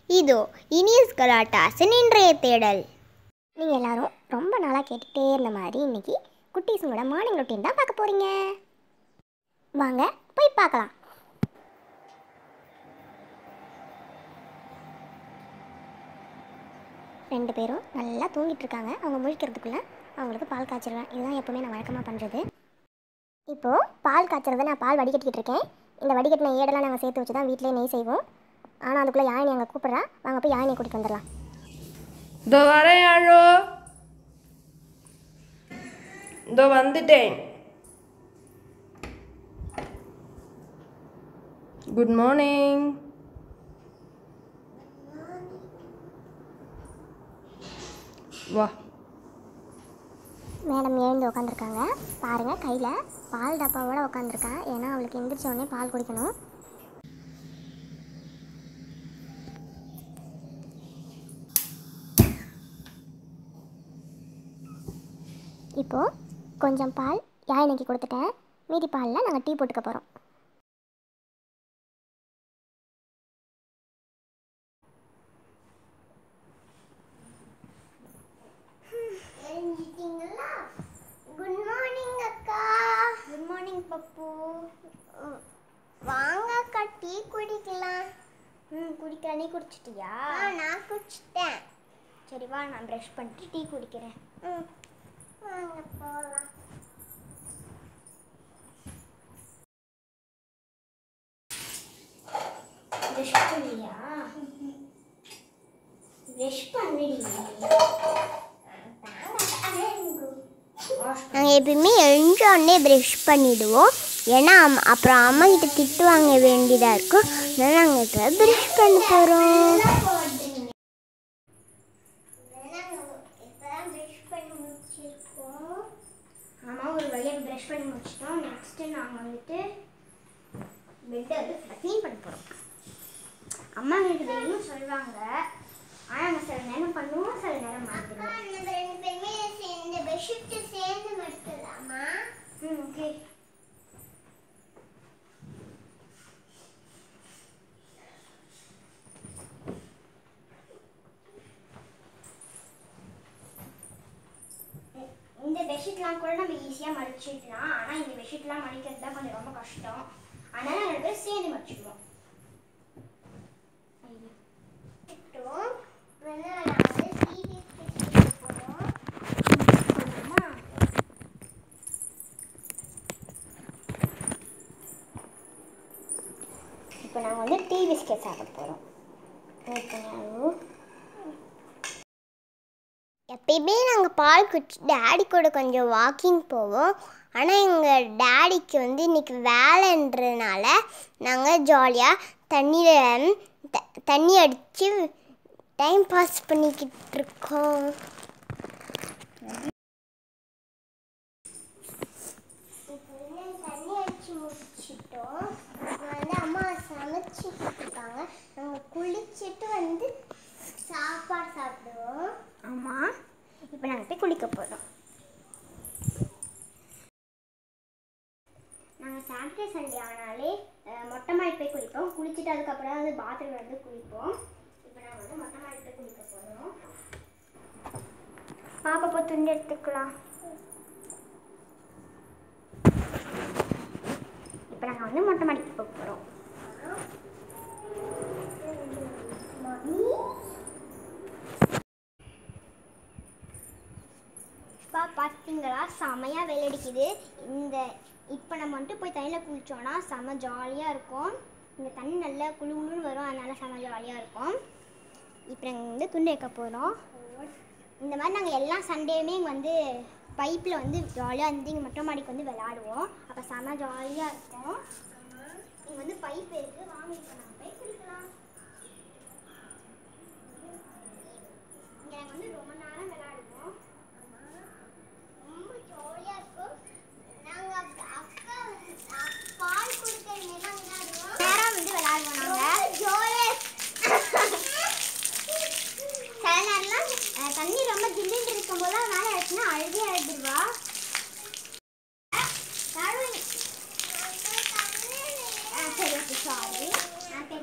இதோ இனியஸ் கலாட்டாஸின் இன்றைய தேடல் நீங்கள் எல்லாரும் ரொம்ப நாளாக கேட்டுகிட்டே இருந்த மாதிரி இன்னைக்கு குட்டீஸுங்களோட மார்னிங் ரொட்டீன் தான் பார்க்க போகிறீங்க வாங்க போய் பார்க்கலாம் ரெண்டு பேரும் நல்லா தூங்கிட்டு இருக்காங்க அவங்க முழிக்கிறதுக்குள்ளே அவங்களுக்கு பால் காய்ச்சிருவேன் இதுதான் எப்போவுமே நான் வழக்கமாக பண்ணுறது இப்போது பால் காய்ச்சறதை நான் பால் வடிகட்டிக்கிட்டு இருக்கேன் இந்த வடிகட்டின ஏடெல்லாம் நாங்கள் சேர்த்து வச்சு தான் வீட்டிலே நெய் செய்வோம் ஆனால் அதுக்குள்ளே யாழினி அங்கே கூப்பிட்றா வாங்க போய் யாழினியை கூட்டிகிட்டு வந்துடலாம் இதோ வரேன் யாழோ இதோ வந்துட்டேன் குட் மார்னிங் வா மேடம் எழுந்து உட்காந்துருக்காங்க பாருங்கள் கையில் பால் டப்பாவோட உட்காந்துருக்கா ஏன்னா அவளுக்கு எந்திரிச்ச உடனே பால் குடிக்கணும் இப்போது கொஞ்சம் பால் யாழினிக்கு கொடுத்துட்டேன் மீதி பாலில் நாங்கள் டீ போட்டுக்க போகிறோம் குட் மார்னிங் அக்கா குட் மார்னிங் பப்பு வாங்க அக்கா டீ குடிக்கலாம் ம் குடிக்கலாம் நீ குடிச்சிட்டியா நான் குடிச்சிட்டேன் சரி வா நான் ப்ரஷ் பண்ணிட்டு டீ குடிக்கிறேன் ம் வாங்க போகலாம் ப்ரஷ் பண்ணியா ப்ரஷ் பண்ணிடி நாங்கள் எப்பயுமே எழுந்த உடனே ப்ரஷ் பண்ணிடுவோம் ஏன்னா அம்- அப்புறம் அம்மா கிட்ட திட்டு வாங்க வேண்டியதாக இருக்கும் அதனால நாங்கள் இப்போ ப்ரஷ் பண்ண போகிறோம் ஆமாம் ஒரு வழியாக ப்ரஷ் பண்ணி முடிச்சிட்டோம் நெக்ஸ்ட்டு நாங்கள் வந்துட்டு பெட்டை வந்து க்ளீன் பண்ண போகிறோம் அம்மா எனக்கு டெய்லியும் சொல்லுவாங்க ஆனால் நம்ம சில நேரம் பண்ணுவோம் சில நேரம் மாற்றிடுவோம் ரெண்டு பேருமே சேர்ந்து பெட்ஷீட்டு சேர்ந்து மடிக்கலாமா ம் ஓகே இந்த பெட்ஷீட்லாம் கூட நம்ம ஈஸியாக மடிச்சிடலாம் ஆனால் இந்த பெட்ஷீட்லாம் மடிக்கிறது தான் கொஞ்சம் ரொம்ப கஷ்டம் அதனால ரெண்டு பேரும் சேர்ந்து மடிச்சிடுவோம் இப்போ நாங்கள் வந்து டீ பிஸ்கெட் சாப்பிட போகிறோம் எப்பயுமே நாங்கள் பால் குடிச்சு டேடி கூட கொஞ்சம் வாக்கிங் போவோம் ஆனால் எங்கள் டேடிக்கு வந்து இன்னைக்கு வேலைன்றதுனால நாங்கள் ஜாலியாக தண்ணியில் த- தண்ணி அடித்து டைம் பாஸ் பண்ணிக்கிட்டு இருக்கோம் தண்ணி அடிச்சு முடிச்சிட்டோம் இப்போ வந்து அம்மா சமைச்சிட்டு இருக்காங்க நாங்கள் குளிச்சுட்டு வந்து சாப்பாடு சாப்பிடுவோம் ஆமாம் இப்போ நாங்கள் போய் குளிக்க போகிறோம் நாங்கள் சாட்டர்டே சண்டே ஆனாலே அஹ், மொட்டை மாடி போய் குளிப்போம் குளிச்சுட்டு அதுக்கப்புறம் வந்து பாத்ரூம் வந்து குளிப்போம் இப்போ நாங்கள் வந்து மொட்டை மாடி போய் குளிக்க போகிறோம் பாப்பா போய் துண்டு எடுத்துக்கலாம் இப்போ நாங்கள் வந்து மொட்டை மாடிக்கு போக போகிறோம் பா பார்த்தீங்களா செமையாக வெள்ளடிக்குது இந்த இப்போ நம்ம வந்துட்டு போய் தண்ணியில் குளித்தோன்னா செம ஜாலியாக இருக்கும் இந்த தண்ணி நல்லா குளு குளுன்னு வரும் அதனால செம ஜாலியாக இருக்கும் இப்போ நாங்கள் வந்து துண்டு வைக்க போகிறோம் இந்த மாதிரி நாங்கள் எல்லா சண்டேயுமே இங்கே வந்து பைப்பில் வந்து ஜாலியாக வந்து இங்கே மொட்டை மாடிக்கு வந்து விளாடுவோம் அப்போ செம ஜாலியாக இருக்கும் இங்கே வந்து பைப் இருக்குது வாங்க இப்போ நாங்கள் போய் குளிக்கலாம் இங்கே நாங்கள் வந்து ரொம்ப நேரம் விளாடுவோம் ரொம்ப ஜாலியாக இருக்கும் நாங்கள் அக்கா பால் குடிக்கிற நேரம் விளையாடுவோம் நேரம் வந்து விளையாடுவோம் நாங்கள் ஜாலியாக சில நேரம்லாம் அஹ், தண்ணி ரொம்ப ஜில்லுன்னு இருக்கும்போது மேலே ஆச்சுன்னா அழுகே அழுதுருவா சரி ஓகே சாரி நான்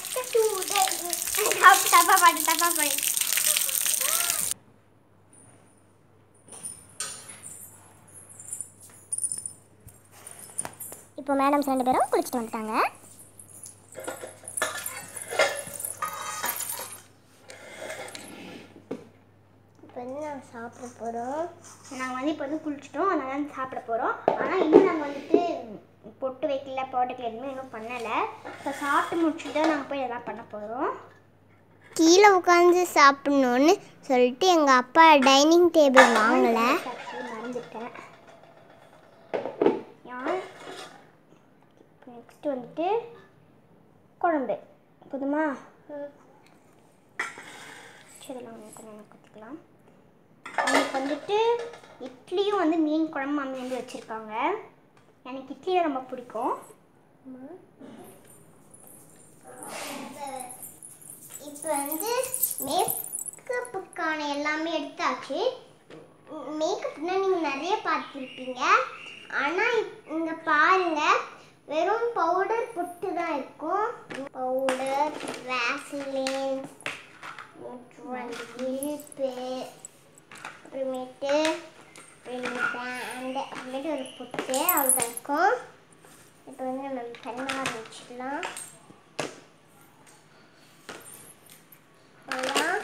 தப்பு தப்பா பாட்டு தப்பா பாட்டு இப்போ மேடம்ஸ் ரெண்டு பேரும் குளிச்சுட்டு வந்துட்டாங்க இப்போ வந்து நாங்கள் சாப்பிட போகிறோம் நாங்கள் வந்து இப்போ வந்து குளிச்சிட்டோம் அதனால வந்து சாப்பிட போகிறோம் ஆனால் இன்னும் நாங்கள் வந்துட்டு பொட்டு வைக்கல போட்டுக்கல எதுவுமே இன்னும் பண்ணலை இப்போ சாப்பிட்டு முடிச்சுட்டு தான் நாங்கள் போய் இதெல்லாம் பண்ண போகிறோம் கீழே உட்காந்து சாப்பிடணுன்னு சொல்லிட்டு எங்கள் அப்பா டைனிங் டேபிள் வாங்கலை மறந்துட்டேன் யார் நெக்ஸ்ட் வந்துட்டு குழம்பு போதுமா சரி இதெல்லாம் வந்து கொஞ்சம் கற்றுக்கலாம் எனக்கு வந்துட்டு இட்லியும் வந்து மீன் குழம்பு மாமி வந்து வச்சுருக்காங்க எனக்கு இட்லியும் ரொம்ப பிடிக்கும் இப்போ வந்து மேக்கப்புக்கான எல்லாமே எடுத்தாச்சு மேக்கப்னா நீங்கள் நிறைய பார்த்துருப்பீங்க ஆனால் இங்கே பாருங்க வெறும் பவுடர் பொட்டு தான் இருக்கும் பவுடர் வேஸ்லின் மற்றும் இழுப்பு அப்புறமேட்டு பேண்ட் அப்புறமேட்டு ஒரு பொட்டு அவ்வளோதான் இருக்கும் இப்போ வந்து நம்ம பண்ண ஆரம்பிச்சிடலாம் அவ்வளோதான்.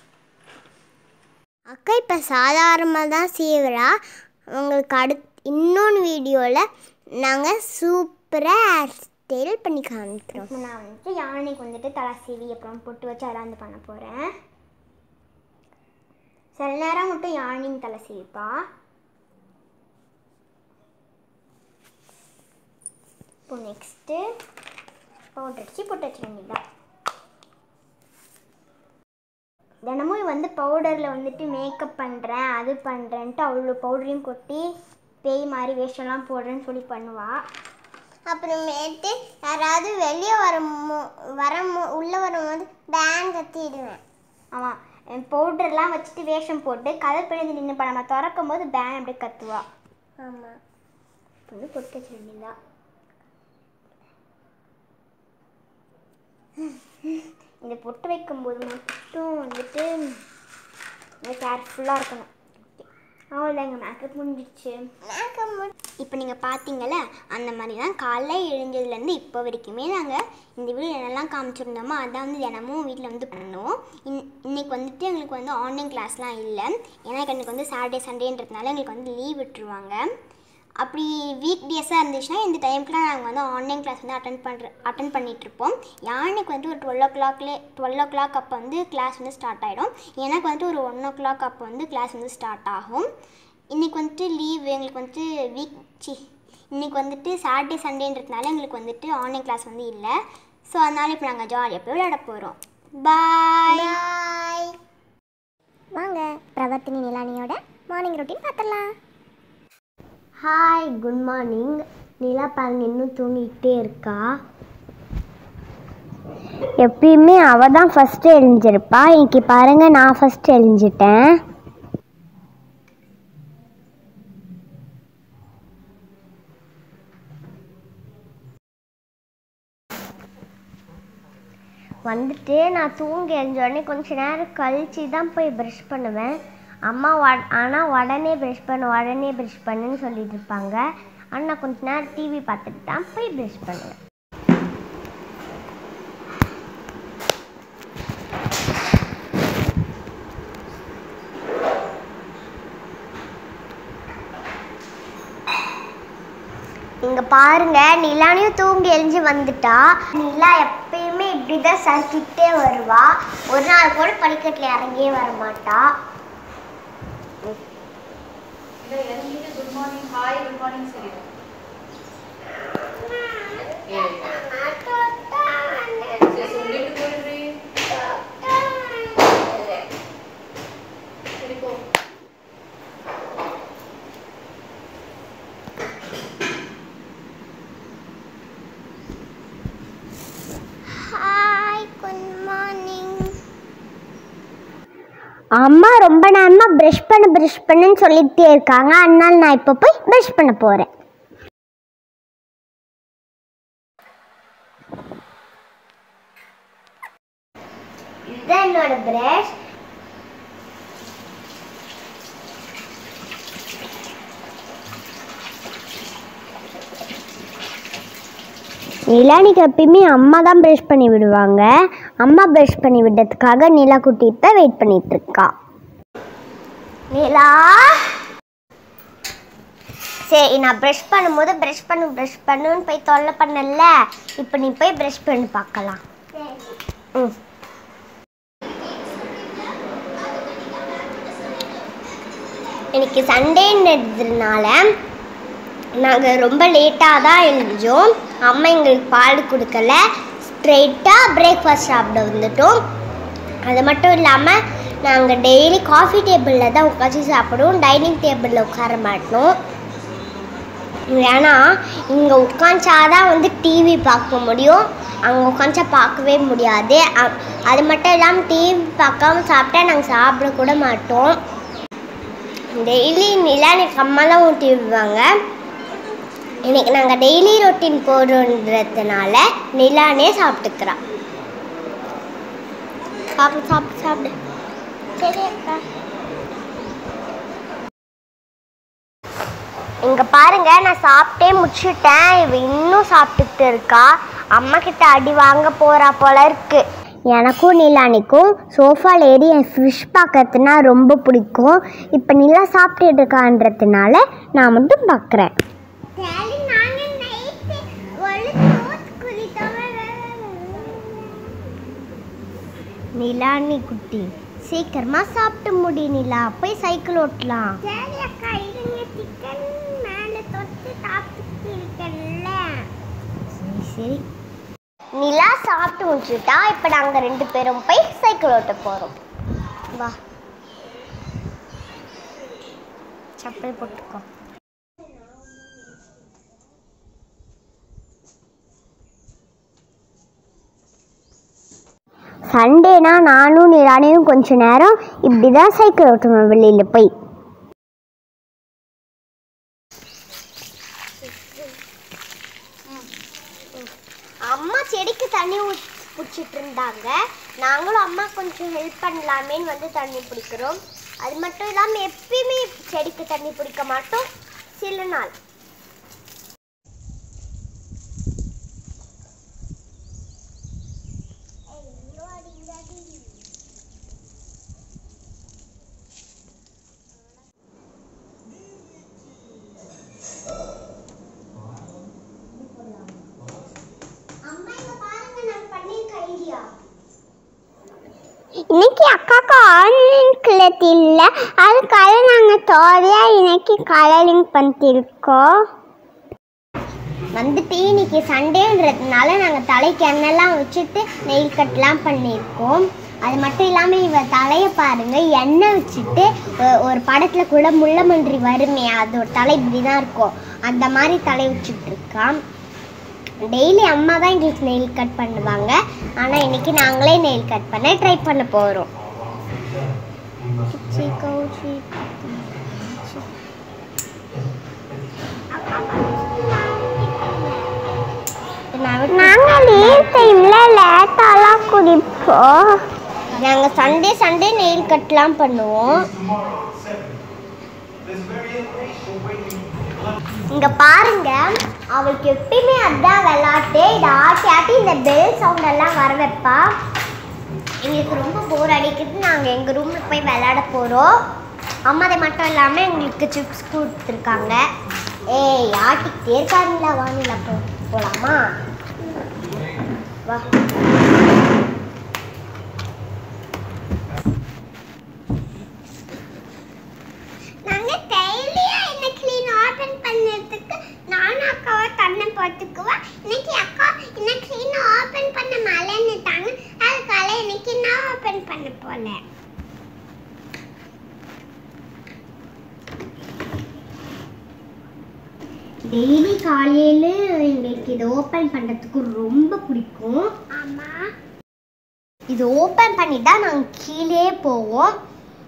அக்கா இப்போ சாதாரணமாக தான் சீவுறா உங்களுக்கு அடுத் இன்னொன்று வீடியோவில் நாங்கள் சூப்பராக ஹேர் ஸ்டைல் பண்ணி காமிக்கிறோம் இப்போ நான் வந்துட்டு யானைக்கு வந்துட்டு தலை சீவி அப்புறம் பொட்டு வச்சு அதெல்லாம் வந்து பண்ண போகிறேன் சில நேரம் மட்டும் யானையும் தலை சீவிப்பா இப்போ நெக்ஸ்ட்டு பவுடர் அடிச்சு பொட்டு வச்சிட வேண்டியதுதான் தினமும் இவ வந்து பவுடரில் வந்துட்டு மேக்கப் பண்ணுறேன் அது பண்ணுறேன்ட்டு அவ்வளோ பவுடரையும் கொட்டி பேய் மாதிரி வேஷம்லாம் போடுறேன்னு சொல்லி பண்ணுவாள் அப்புறமேட்டு யாராவது வெளியே வருமோ வரமோ உள்ளே வரும்போது பேங்க் கத்திடுவேன் ஆமாம் பவுடர்லாம் வச்சுட்டு வேஷம் போட்டு கதை பிழைந்து நின்று நம்ம திறக்கும் போது பேன் அப்படியே கத்துவா ஆமாம் வந்து பொட்டு வச்சிட வேண்டியதா இந்த பொட்டு வைக்கும்போது மட்டும் வந்துட்டு கேர்ஃபுல்லாக இருக்கணும் அவ்வளோதாங்க மேக்கப் முடிஞ்சிடுச்சு இப்போ நீங்கள் பார்த்தீங்கல்ல அந்த மாதிரி தான் காலைல எழுந்ததுலேருந்து இப்போ வரைக்குமே நாங்கள் இந்த வீடியோ என்னெல்லாம் காமிச்சிருந்தோமோ அதான் வந்து தினமும் வீட்டில் வந்து பண்ணோம் இன் இன்னைக்கு வந்துட்டு எங்களுக்கு வந்து ஆன்லைன் கிளாஸ்லாம் இல்லை ஏன்னா எனக்கு வந்து சாட்டர்டே சண்டேன்றதுனால எங்களுக்கு வந்து லீவ் விட்டுருவாங்க அப்படி வீக் டேஸாக இருந்துச்சுன்னா இந்த டைம்க்குலாம் நாங்கள் வந்து ஆன்லைன் கிளாஸ் வந்து அட்டன் பண்ணுற அட்டன் பண்ணிகிட்ருப்போம் யானைக்கு வந்து ஒரு twelve o'clock twelve o'clock அப்போ வந்து கிளாஸ் வந்து ஸ்டார்ட் ஆகிடும் எனக்கு வந்துட்டு ஒரு ஒன் ஓ கிளாக் அப்போ வந்து கிளாஸ் வந்து ஸ்டார்ட் ஆகும் இன்றைக்கி வந்துட்டு லீவ் எங்களுக்கு வந்துட்டு வீக் சி இன்றைக்கி வந்துட்டு சாட்டர்டே சண்டேன்றதுனால எங்களுக்கு வந்துட்டு ஆன்லைன் கிளாஸ் வந்து இல்லை ஸோ அதனால் இப்போ நாங்கள் ஜாலியாக போய் விளையாட போகிறோம் பாய் பாய் வாங்க பிரவர்த்தினி நிலானியோட மார்னிங் ரொட்டீன் பார்த்துடலாம் ஹாய் குட் மார்னிங் நிலா பாருங்க இன்னும் தூங்கிக்கிட்டே இருக்கா எப்பயுமே அவ தான் ஃபஸ்ட்டு எழுந்திருப்பா இன்னைக்கு பாருங்க நான் ஃபஸ்ட்டு எழுஞ்சிட்டேன் வந்துட்டு நான் தூங்கி எழுந்த உடனே கொஞ்ச நேரம் கழிச்சு தான் போய் ப்ரஷ் பண்ணுவேன் அம்மா ஆனால் உடனே ப்ரஷ் பண்ணு உடனே ப்ரஷ் பண்ணுன்னு சொல்லிட்டு இருப்பாங்க ஆனால் நான் கொஞ்ச நேரம் டிவி பார்த்துட்டு தான் போய் ப்ரஷ் பண்ணுவேன் இங்க பாருங்க நிலானையும் தூங்கி எழிஞ்சு வந்துட்டா நிலா எப்பயுமே இப்படிதான் சறுக்கிட்டே வருவா ஒரு நாள் கூட படிக்கட்டுல இறங்கியே வர மாட்டா good morning hi good morning சரி சொல்லிட்டு போயிடுறீ சரி போ ஹாய் குட் மார்னிங் அம்மா ரொம்ப நேரமா ப்ரஷ் பண்ணு ப்ரஷ் பண்ணுன்னு சொல்லிட்டே இருக்காங்க அதனால நான் இப்போ போய் ப்ரஷ் பண்ண போறேன் இதுதான் என்னோட பிரஷ் நிலானிக்கு எப்பயுமே அம்மா தான் ப்ரஷ் பண்ணி விடுவாங்க அம்மா ப்ரஷ் பண்ணி விடுறதுக்காக நிலா குட்டி இப்போ வெயிட் பண்ணிட்டு இருக்கா நிலா சரி நான் ப்ரஷ் பண்ணும்போது ப்ரஷ் பண்ணு ப்ரஷ் பண்ணுன்னு போய் தொல்லை பண்ணல இப்போ நீ போய் ப்ரஷ் பண்ணி பார்க்கலாம் ம் இன்னைக்கு சண்டேன்றதுனால நாங்கள் ரொம்ப லேட்டாக தான் எழுந்தோம் அம்மா எங்களுக்கு பால் கொடுக்கல ஸ்ட்ரெயிட்டாக பிரேக்ஃபாஸ்ட் சாப்பிட வந்துட்டோம் அது மட்டும் இல்லாமல் நாங்கள் டெய்லி காஃபி டேபிளில் தான் உட்காந்து சாப்பிடுவோம் டைனிங் டேபிளில் உட்கார மாட்டோம் ஏன்னா இங்கே உட்காந்தாதான் வந்து டிவி பார்க்க முடியும் அங்கே உட்காந்தா பார்க்கவே முடியாது அ- அது மட்டும் இல்லாமல் டிவி பார்க்காம சாப்பிட்டா நாங்கள் சாப்பிட கூட மாட்டோம் டெய்லி நிலா எனக்கு அம்மாலாம் ஊட்டி விடுவாங்க இன்னைக்கு நாங்கள் டெய்லி ரொட்டீன் போடுறதுனால நிலானே சாப்பிட்டுக்கிறா சாப்பிடு சாப்பிடு சாப்பிடு சரி அக்கா இங்க பாருங்க நான் சாப்பிட்டே முடிச்சுட்டேன் இவ இன்னும் சாப்பிட்டுட்டு இருக்கா அம்மா கிட்ட அடி வாங்க போறா போல இருக்கு எனக்கும் நிலானிக்கும் சோஃபால ஏறி என் ஃபிஷ் பார்க்கறதுனா ரொம்ப பிடிக்கும் இப்போ நிலா சாப்பிட்டுட்டு இருக்கான்றதுனால நான் மட்டும் பார்க்குறேன் நிலானி குட்டி சீக்கிரமா சாப்பிட்டு முடி நிலா போய் சைக்கிள் ஓட்டலாம் சரி அக்கா இருங்க சிக்கன் மேலே தொட்டு சாப்பிட்டு இருக்கேன்ல சரி சரி நிலா சாப்பிட்டு முடிச்சுட்டா இப்போ நாங்கள் ரெண்டு பேரும் போய் சைக்கிள் ஓட்ட போகிறோம் வா செப்பல் போட்டுக்கோ சண்டேனா நானும் நிலானையும் கொஞ்ச நேரம் இப்படி தான் சைக்கிள் ஓட்டுவேன் வெளியில் போய் அம்மா செடிக்கு தண்ணி பிடிச்சிட்டு இருந்தாங்க நாங்களும் அம்மா கொஞ்சம் ஹெல்ப் பண்ணலாமேன்னு வந்து தண்ணி பிடிக்கிறோம் அது மட்டும் இல்லாமல் எப்பயுமே செடிக்கு தண்ணி பிடிக்க மாட்டோம் சில நாள் அம்மா இங்க பாருங்க நான் பண்ணிருக்க ஐடியா இன்னைக்கு அக்காக்கு ஆன்லைன் கிளாஸ் இல்லை அதுக்காக நாங்கள் தோறையாக இன்னைக்கு கலரிங் பண்ணிருக்கோம் வந்துட்டு இன்னைக்கு சண்டேன்றதுனால நாங்கள் தலைக்கு எண்ணெய்லாம் வச்சுட்டு நெயில் கட்லாம் பண்ணியிருக்கோம் அது மட்டும் இல்லாமல் இவ தலையை பாருங்க எண்ணெய் வச்சுட்டு ஒ- ஒரு படத்தில் கூட முள்ளமன்றி வருமே அதோட தலை இப்படி தான் இருக்கும் அந்த மாதிரி தலை வச்சுட்டு இருக்கான் டெய்லி அம்மா தான் எங்களுக்கு நெயில் கட் பண்ணுவாங்க ஆனால் இன்னைக்கு நாங்களே நெயில் கட் பண்ண ட்ரை பண்ண போகிறோம் நாங்கள் லீவ் டைமில் லேட்டாலாம் குடிப்போம் நாங்கள் சண்டே சண்டே நெயில் கட்லாம் பண்ணுவோம் இங்க பாருங்க அவளுக்கு எப்பயுமே அதான் விளாட்டு இதை ஆட்டி ஆட்டி இந்த பெல் சவுண்ட் எல்லாம் வர வைப்பா எங்களுக்கு ரொம்ப போர் அடிக்குது நாங்கள் எங்கள் ரூமில் போய் விளையாட போகிறோம் அம்மா அதை மட்டும் இல்லாமல் எங்களுக்கு சிப்ஸ் கொடுத்துருக்காங்க ஏய் ஆட்டிக்கிட்டே இருக்காங்களா வானில போ போகலாமா வா நாங்கள் டெய்லியும் என்ன க்ளீன் ஓப்பன் பண்ணுறதுக்கு நானும் அக்காவை தண்ணி போட்டுக்குவேன் இன்னைக்கு அக்கா என்ன க்ளீன் ஓப்பன் பண்ண மழைன்னுட்டாங்க அதுக்காக இன்னைக்கு நான் ஓப்பன் பண்ண போல டெய்லி காலையில் எங்களுக்கு இதை ஓப்பன் பண்ணுறதுக்கு ரொம்ப பிடிக்கும் ஆமாம் இது ஓப்பன் பண்ணிட்டா நாங்கள் கீழே போவோம்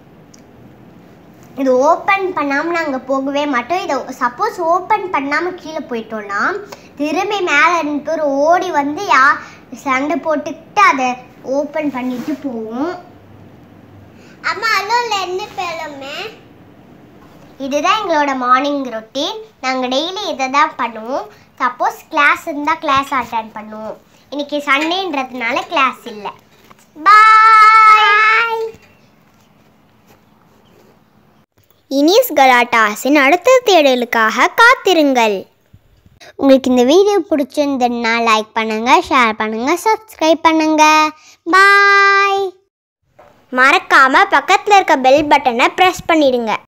இது ஓப்பன் பண்ணாமல் நாங்கள் போகவே மாட்டோம் இதை சப்போஸ் ஓப்பன் பண்ணாமல் கீழே போயிட்டோம்னா திரும்பி மேலே ரெண்டு பேர் ஓடி வந்து யா சண்டை போட்டுக்கிட்டு அதை ஓப்பன் பண்ணிட்டு போவோம் அம்மா அல்ல என்ன பேருமே இதுதான் எங்களோட மார்னிங் ரொட்டீன் நாங்கள் டெய்லி இதை தான் பண்ணுவோம் சப்போஸ் கிளாஸ் இருந்தால் கிளாஸ் அட்டன் பண்ணுவோம் இன்னைக்கு சண்டேன்றதுனால கிளாஸ் இல்லை பாய் இனிஸ் கலாட்டாஸின் அடுத்த தேடலுக்காக காத்திருங்கள் உங்களுக்கு இந்த வீடியோ பிடிச்சிருந்ததுன்னா லைக் பண்ணுங்கள் ஷேர் பண்ணுங்கள் சப்ஸ்கிரைப் பண்ணுங்கள் பாய் மறக்காம பக்கத்தில் இருக்க பெல் பட்டனை ப்ரெஸ் பண்ணிடுங்க